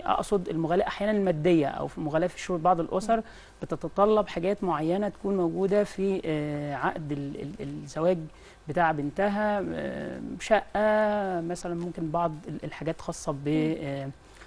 يعني اقصد المغالاه احيانا الماديه او في المغالاه في شروط بعض الاسر بتتطلب حاجات معينه تكون موجوده في آه، عقد ال- ال- الزواج بتاع بنتها آه، شقه مثلا ممكن بعض ال- الحاجات خاصه ب آه،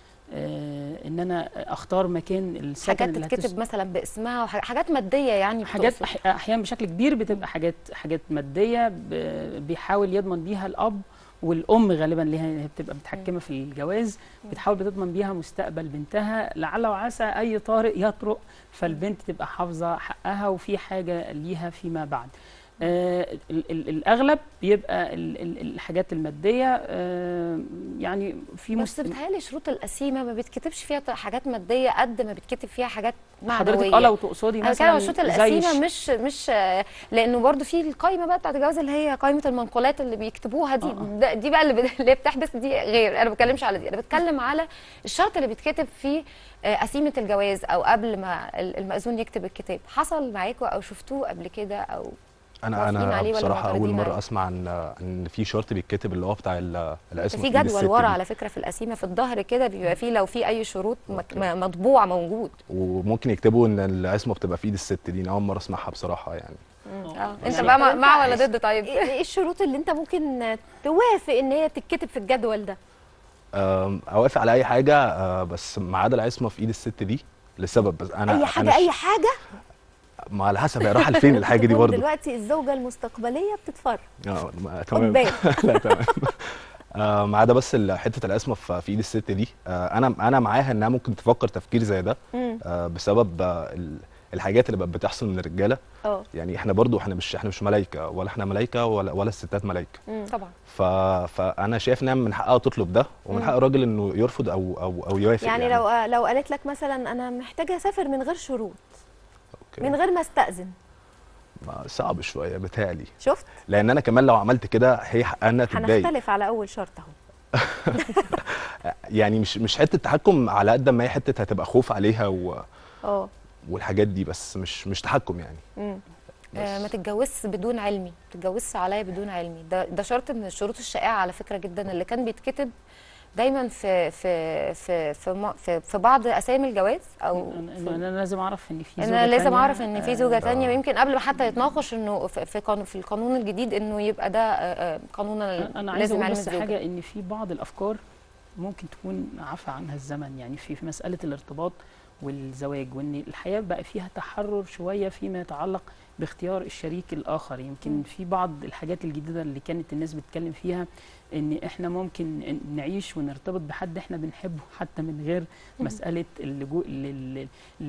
آه، ان انا اختار مكان السكن حاجات اللي هتس- تتكتب مثلا باسمها وح- حاجات ماديه يعني حاجات بتقصد. أح- احيانا بشكل كبير بتبقى حاجات حاجات ماديه ب- بيحاول يضمن بيها الاب والام غالبا اللي هي بتبقى متحكمه في الجواز بتحاول بتضمن بيها مستقبل بنتها لعل وعسى اي طارئ يطرق فالبنت تبقى حافظه حقها وفي حاجه ليها فيما بعد آه ال- ال- الاغلب بيبقى ال- ال- الحاجات الماديه آه يعني في بس مست... بتهيألي شروط القسيمه ما بتكتبش فيها حاجات ماديه قد ما بتكتب فيها حاجات حضرتك معنويه اه لو تقصدي انا بتكلم عن مثلا الشروط زي القسيمه الش- مش مش لانه برضو في القائمه بقى بتاعت الجواز اللي هي قائمه المنقولات اللي بيكتبوها دي آه، آه. ده- دي بقى اللي, بت- اللي هي بتحبس دي غير انا ما بتكلمش على دي انا بتكلم على الشرط اللي بيتكتب في آه، قسيمه الجواز او قبل ما ال- المأذون يكتب الكتاب حصل معاكم او شفتوه قبل كده او انا موافقين انا عليه ولا بصراحه اول معترضين مره عليه؟ اسمع عن ان في شرط بيتكتب اللي هو بتاع ال- العصمه في إيد جدول الست ورا دي. على فكره في القسيمه في الظهر كده بيبقى فيه لو في اي شروط مك- أوكي. م- مطبوع موجود وممكن يكتبوا ان العصمه بتبقى في ايد الست دي أنا اول مره اسمعها بصراحه يعني اه انت يعني بقى مع, طب مع أنت ولا ضد طيب ايه إيه الشروط اللي انت ممكن توافق ان هي تتكتب في الجدول ده أم، اوافق على اي حاجه أه، بس ما عدا العصمه في ايد الست دي لسبب بس انا اي حاجه أنا اي ش- حاجه ما على حسب هي رايحه لفين الحاجه دي تكون برضه دلوقتي الزوجه المستقبليه بتتفرج اه ما- تمام قدام لا تمام آه، ما عدا بس ال- حته العصمه في في ايد الست دي آه، انا انا معاها انها ممكن تفكر تفكير زي ده مم. آه، بسبب آه، ال- الحاجات اللي بقت بتحصل من الرجاله اه يعني احنا برضو احنا مش احنا مش ملايكه ولا احنا ملايكه ولا ولا الستات ملايكه مم. طبعا ف... فانا شايف انها من حقها تطلب ده ومن مم. حق الراجل انه يرفض او او او يوافق يعني لو لو قالت لك مثلا انا محتاجه اسافر من غير شروط أوكي. من غير ما استاذن ما صعب شويه بتهيألي شفت لان انا كمان لو عملت كده هي حقها انها تتضايق هنختلف على اول شرط اهو يعني مش مش حته تحكم على قد ما هي حته هتبقى خوف عليها و... اه والحاجات دي بس مش مش تحكم يعني مم. آه ما تتجوزش بدون علمي ما تتجوزش عليا بدون علمي ده ده شرط من الشروط الشائعه على فكره جدا اللي كان بيتكتب دايما في في في في, م- في, في بعض اسامي الجواز او انا في أنا لازم اعرف ان في زوجة انا لازم تانية، اعرف ان في زوجه آه، تانية يمكن قبل ما حتى يتناقش انه في في قانون في القانون الجديد انه يبقى ده آه، آه، قانون انا عايز لازم اقول علم بس الزوجه حاجه ان في بعض الافكار ممكن تكون عفى عنها الزمن يعني في في مساله الارتباط والزواج وان الحياه بقى فيها تحرر شويه فيما يتعلق باختيار الشريك الاخر يمكن في بعض الحاجات الجديده اللي كانت الناس بتتكلم فيها ان احنا ممكن نعيش ونرتبط بحد احنا بنحبه حتى من غير مساله اللجوء لل-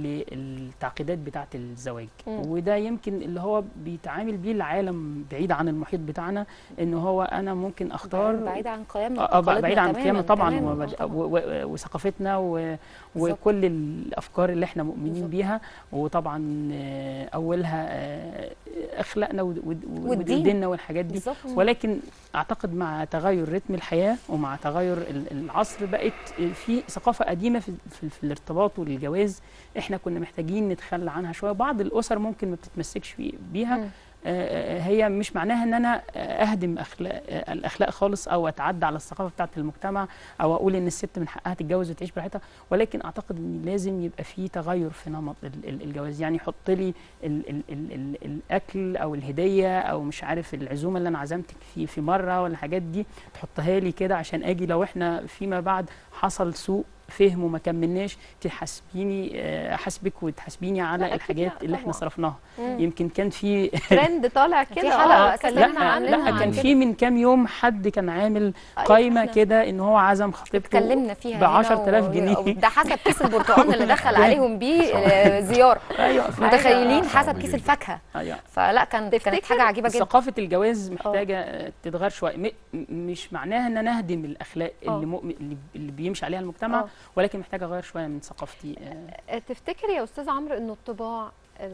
للتعقيدات بتاعه الزواج مم. وده يمكن اللي هو بيتعامل بيه العالم بعيد عن المحيط بتاعنا ان هو انا ممكن اختار بعيد عن قيمنا اه آه، وتقاليدنا بعيد عن تماماً، قيمنا طبعا تماماً، ومج- آه، طبعاً. و- و- وثقافتنا و- بالظبط. وكل الافكار اللي احنا مؤمنين بالظبط. بيها وطبعا آه، اولها آه، اخلاقنا ود- ود- والدين. وديننا والحاجات دي بالظبط ولكن اعتقد مع تغير رتم الحياه ومع تغير ال- العصر بقت في ثقافه قديمه في, في, في الارتباط والجواز احنا كنا محتاجين نتخلى عنها شويه بعض الاسر ممكن ما بتتمسكش في- بيها مم. آه، هي مش معناها ان انا اهدم اخلاق آه، الاخلاق خالص او اتعدى على الثقافه بتاعه المجتمع او اقول ان الست من حقها تتجوز وتعيش براحتها ولكن اعتقد ان لازم يبقى في تغير في نمط ال- ال- الجواز يعني حط لي ال ال ال ال الاكل او الهديه او مش عارف العزومه اللي انا عزمتك في في مره ولا الحاجات دي تحطها لي كده عشان اجي لو احنا فيما بعد حصل سوء فهم وما كملناش تحاسبيني آه، احاسبك وتحاسبيني لا، على أكيد الحاجات لا اللي احنا طبعاً. صرفناها مم. يمكن كان في ترند طالع في كده حلقة اه أساساً اتكلمنا إحنا لا عنها عاملينها لا عن كان كده. في من كام يوم حد كان عامل أيوة، قايمه إحنا- كده ان هو عزم خطيبته اتكلمنا فيها ب 10000 هنا و- جنيه. ده حسب كيس البرتقال اللي دخل عليهم بيه آه، زياره ايوه متخيلين صعب حسب كيس جداً. الفاكهه ايوه فلا كان كانت تفتكر حاجه عجيبه جدا ثقافه الجواز محتاجه آه، تتغير شويه م- م- مش معناها ان انا اهدم الاخلاق آه. اللي مؤمن اللي- اللي بيمشي عليها المجتمع آه. ولكن محتاجه اغير شويه من ثقافتي آه، تفتكر يا استاذ عمرو ان الطباع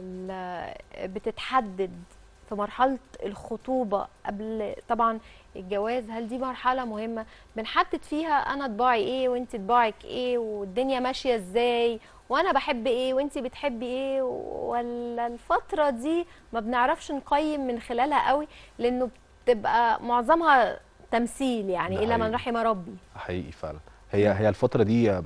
ال- بتتحدد في مرحله الخطوبه قبل طبعا الجواز هل دي مرحله مهمه بنحدد فيها انا طباعي ايه وانت طباعك ايه والدنيا ماشيه ازاي وانا بحب ايه وانت بتحبي ايه ولا الفتره دي ما بنعرفش نقيم من خلالها قوي لانه بتبقى معظمها تمثيل يعني ده الا من حقيقي. رحم ربي حقيقي فعلا هي هي الفتره دي آه،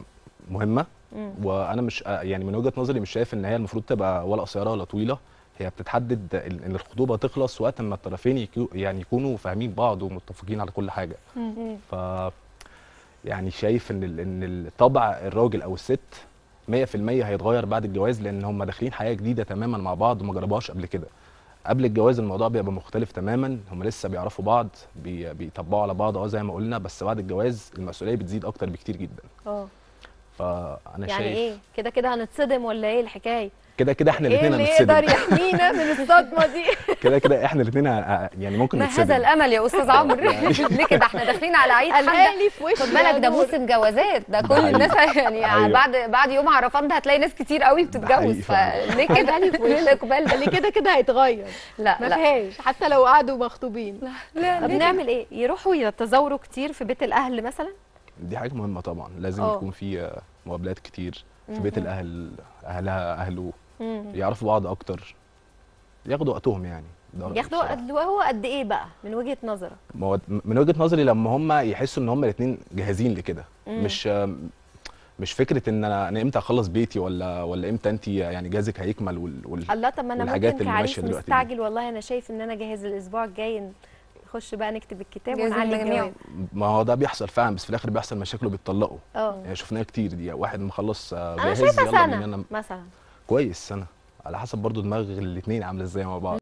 مهمه مم. وانا مش آه، يعني من وجهه نظري مش شايف ان هي المفروض تبقى ولا قصيره ولا طويله هي بتتحدد ال- ان الخطوبه تخلص وقت ما الطرفين يكو يعني يكونوا فاهمين بعض ومتفقين على كل حاجه مم. ف يعني شايف ان ال- ان الطبع الراجل او الست 100% هيتغير بعد الجواز لان هم داخلين حياه جديده تماما مع بعض وما جربوهاش قبل كده قبل الجواز الموضوع بيبقى مختلف تماما هم لسه بيعرفوا بعض بي بيطبقوا على بعض اه زي ما قلنا بس بعد الجواز المسؤوليه بتزيد اكتر بكتير جدا اه فانا يعني شايف ايه كده كده هنتصدم ولا ايه الحكايه كده كده احنا ايه الاثنين اللي يقدر هنتصدم يحمينا من الصدمه دي كده كده احنا الاثنين يعني ممكن ما نتصدم هذا الامل يا استاذ عمرو ليه كده احنا داخلين على عيد حد قلقاني في وشي خد يا بالك ده نور. موسم جوازات ده كل حقيقي. الناس يعني أيوة. بعد بعد يوم عرفات ده هتلاقي ناس كتير قوي ده بتتجوز حقيقي فعلا. فليه كده قلقاني في ليه وشي. الاقبال ده اللي كده كده هيتغير لا ما لا فيهاش حتى لو قعدوا مخطوبين لا طب ليه نعمل ايه يروحوا يتزاوروا كتير في بيت الاهل مثلا دي حاجه مهمه طبعا لازم اه. يكون في آه، مقابلات كتير في بيت مهم. الاهل اهلها اهله مم. يعرفوا بعض اكتر ياخدوا وقتهم يعني ده رأيي ياخدوا بصراحة. قد هو قد ايه بقى من وجهه نظرك ما هو من وجهه نظري لما هم يحسوا ان هم الاثنين جاهزين لكده مم. مش مش فكره ان انا انا امتى اخلص بيتي ولا ولا امتى انت يعني جهازك هيكمل وال, وال... الله طب ما انا والحاجات ممكن اللي كعريس ماشية دلوقتي دي. مستعجل والله انا شايف ان انا جاهز الاسبوع الجاي نخش بقى نكتب الكتاب جاهزين ونعلي لجميع. الجواب ما هو ده بيحصل فعلا بس في الاخر بيحصل مشاكل وبيتطلقوا اه يعني شفناها كتير دي واحد مخلص آه، انا جاهز شايفه يلا بينا سنه انا مثلا كويس سنه على حسب برضو دماغ الاثنين عامله ازاي مع بعض